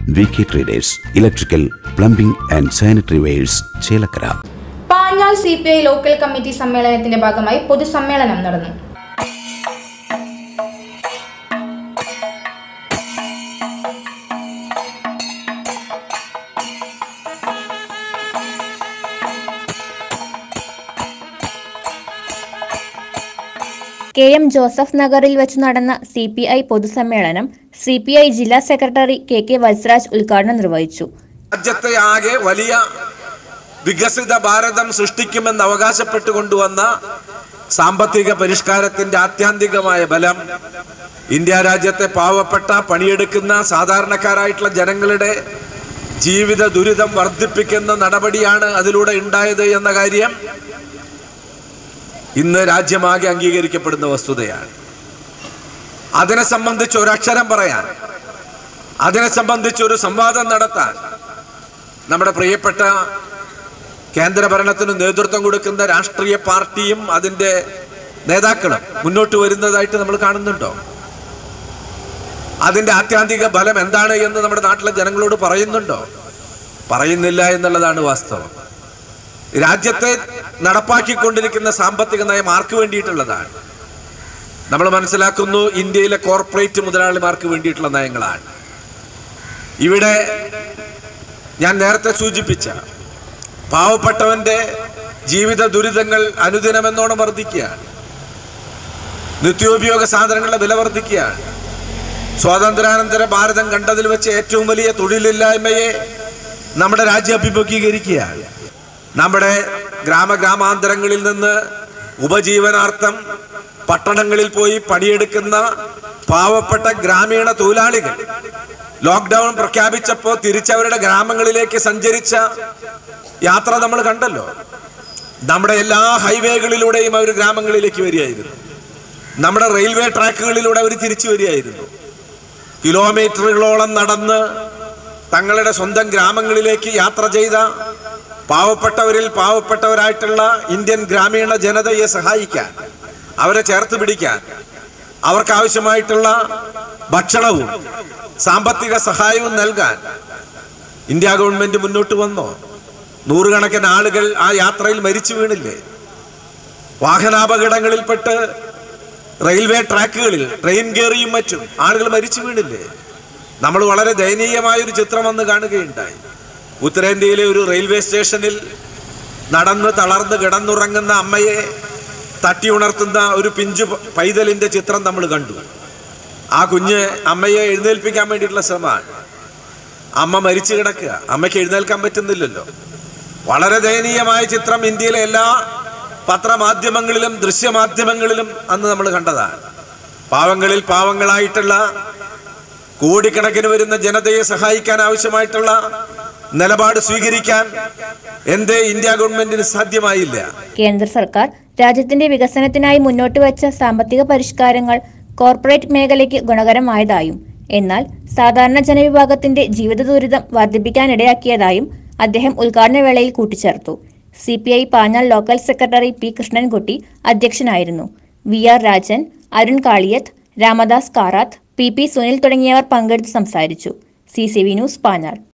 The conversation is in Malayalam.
V K traders electrical plumbing and sanitary wares Chelakkara Panjal C P I local committee സമ്മേളനത്തിന്റെ ഭാഗമായി പൊതുസമ്മേളനം നടന്നു കെ എം ജോസഫ് നഗറിൽ വെച്ച് നടന്ന സി പി ഐ പൊതുസമ്മേളനം സി പി ഐ ജില്ലാ സെക്രട്ടറി കെ കെ വത്സരാജ് ഉദ്ഘാടനം നിർവഹിച്ചു രാജ്യത്തെ ആകെ വലിയ വികസിത ഭാരതം സൃഷ്ടിക്കുമെന്ന് അവകാശപ്പെട്ടു കൊണ്ടുവന്ന സാമ്പത്തിക പരിഷ്കാരത്തിന്റെ ആത്യന്തികമായ ബലം ഇന്ത്യ രാജ്യത്തെ പാവപ്പെട്ട പണിയെടുക്കുന്ന സാധാരണക്കാരായിട്ടുള്ള ജനങ്ങളുടെ ജീവിത ദുരിതം വർദ്ധിപ്പിക്കുന്ന നടപടിയാണ് അതിലൂടെ ഉണ്ടായത് എന്ന കാര്യം ഇന്ന് രാജ്യമാകെ അംഗീകരിക്കപ്പെടുന്ന വസ്തുതയാണ് അതിനെ സംബന്ധിച്ച് ഒരക്ഷരം പറയാൻ അതിനെ സംബന്ധിച്ച് ഒരു സംവാദം നടത്താൻ നമ്മുടെ പ്രിയപ്പെട്ട കേന്ദ്ര ഭരണത്തിന് നേതൃത്വം കൊടുക്കുന്ന രാഷ്ട്രീയ പാർട്ടിയും അതിൻ്റെ നേതാക്കളും മുന്നോട്ട് വരുന്നതായിട്ട് നമ്മൾ കാണുന്നുണ്ടോ അതിൻ്റെ ആത്യാന്തിക ഫലം എന്താണ് എന്ന് നമ്മുടെ നാട്ടിലെ ജനങ്ങളോട് പറയുന്നുണ്ടോ പറയുന്നില്ല എന്നുള്ളതാണ് വാസ്തവം രാജ്യത്തെ നടപ്പാക്കിക്കൊണ്ടിരിക്കുന്ന സാമ്പത്തിക നയം ആർക്ക് വേണ്ടിയിട്ടുള്ളതാണ് നമ്മൾ മനസ്സിലാക്കുന്നു ഇന്ത്യയിലെ കോർപ്പറേറ്റ് മുതലാളിമാർക്ക് വേണ്ടിയിട്ടുള്ള നയങ്ങളാണ് ഇവിടെ ഞാൻ നേരത്തെ സൂചിപ്പിച്ച പാവപ്പെട്ടവന്റെ ജീവിത ദുരിതങ്ങൾ അനുദിനമെന്നോണം വർദ്ധിക്കുകയാണ് നിത്യോപയോഗ സാധനങ്ങളുടെ വില വർദ്ധിക്കുകയാണ് സ്വാതന്ത്ര്യാനന്തര ഭാരതം കണ്ടതിൽ വെച്ച് ഏറ്റവും വലിയ തൊഴിലില്ലായ്മയെ നമ്മുടെ രാജ്യം അഭിമുഖീകരിക്കുകയാണ് നമ്മുടെ ഗ്രാമഗ്രാമാന്തരങ്ങളിൽ നിന്ന് ഉപജീവനാർത്ഥം പട്ടണങ്ങളിൽ പോയി പണിയെടുക്കുന്ന പാവപ്പെട്ട ഗ്രാമീണ തൊഴിലാളികൾ ലോക്ക്ഡൗൺ പ്രഖ്യാപിച്ചപ്പോൾ തിരിച്ചവരുടെ ഗ്രാമങ്ങളിലേക്ക് സഞ്ചരിച്ച യാത്ര നമ്മൾ കണ്ടല്ലോ നമ്മുടെ എല്ലാ ഹൈവേകളിലൂടെയും അവർ ഗ്രാമങ്ങളിലേക്ക് വരികയായിരുന്നു നമ്മുടെ റെയിൽവേ ട്രാക്കുകളിലൂടെ അവർ തിരിച്ചു വരികയായിരുന്നു കിലോമീറ്ററുകളോളം നടന്ന് തങ്ങളുടെ സ്വന്തം ഗ്രാമങ്ങളിലേക്ക് യാത്ര ചെയ്ത പാവപ്പെട്ടവരിൽ പാവപ്പെട്ടവരായിട്ടുള്ള ഇന്ത്യൻ ഗ്രാമീണ ജനതയെ സഹായിക്കാൻ അവരെ ചേർത്ത് പിടിക്കാൻ അവർക്കാവശ്യമായിട്ടുള്ള ഭക്ഷണവും സാമ്പത്തിക സഹായവും നൽകാൻ ഇന്ത്യ ഗവൺമെന്റ് മുന്നോട്ട് വന്നോ നൂറുകണക്കിന് ആളുകൾ ആ യാത്രയിൽ മരിച്ചു വീണില്ലേ വാഹനാപകടങ്ങളിൽപ്പെട്ട് റെയിൽവേ ട്രാക്കുകളിൽ ട്രെയിൻ കയറിയും മറ്റും ആളുകൾ മരിച്ചു വീണില്ലേ നമ്മൾ വളരെ ദയനീയമായ ഒരു ചിത്രം വന്ന് കാണുകയുണ്ടായി ഉത്തരേന്ത്യയിലെ ഒരു റെയിൽവേ സ്റ്റേഷനിൽ നടന്ന് തളർന്ന് കിടന്നുറങ്ങുന്ന അമ്മയെ തട്ടി ഉണർത്തുന്ന ഒരു പിഞ്ചു പൈതലിന്റെ ചിത്രം നമ്മൾ കണ്ടു ആ കുഞ്ഞ് അമ്മയെ എഴുന്നേൽപ്പിക്കാൻ വേണ്ടിയിട്ടുള്ള ശ്രമമാണ് അമ്മ മരിച്ചു കിടക്കുക അമ്മയ്ക്ക് എഴുന്നേൽക്കാൻ പറ്റുന്നില്ലല്ലോ വളരെ ദയനീയമായ ചിത്രം ഇന്ത്യയിലെ എല്ലാ പത്രമാധ്യമങ്ങളിലും ദൃശ്യമാധ്യമങ്ങളിലും അന്ന് നമ്മൾ കണ്ടതാണ് പാവങ്ങളിൽ പാവങ്ങളായിട്ടുള്ള കോടിക്കണക്കിന് വരുന്ന ജനതയെ സഹായിക്കാൻ ആവശ്യമായിട്ടുള്ള നിലപാട് സ്വീകരിക്കാൻ എന്തേ ഇന്ത്യ ഗവൺമെന്റിന് സാധ്യമായില്ല കേന്ദ്ര സർക്കാർ രാജ്യത്തിന്റെ വികസനത്തിനായി മുന്നോട്ട് വെച്ച സാമ്പത്തിക പരിഷ്കാരങ്ങൾ കോർപ്പറേറ്റ് മേഖലയ്ക്ക് ഗുണകരമായതായും എന്നാൽ സാധാരണ ജനവിഭാഗത്തിന്റെ ജീവിത ദുരിതം വർദ്ധിപ്പിക്കാനിടയാക്കിയതായും അദ്ദേഹം ഉദ്ഘാടന വേളയിൽ കൂട്ടിച്ചേർത്തു C P I Panjal local secretary P Krishnankutty അധ്യക്ഷനായിരുന്നു V R Rajan Arun Kaliyath Ramadas Karath P P Sunil തുടങ്ങിയവർ പങ്കെടുത്ത് സംസാരിച്ചു C C V news Panjal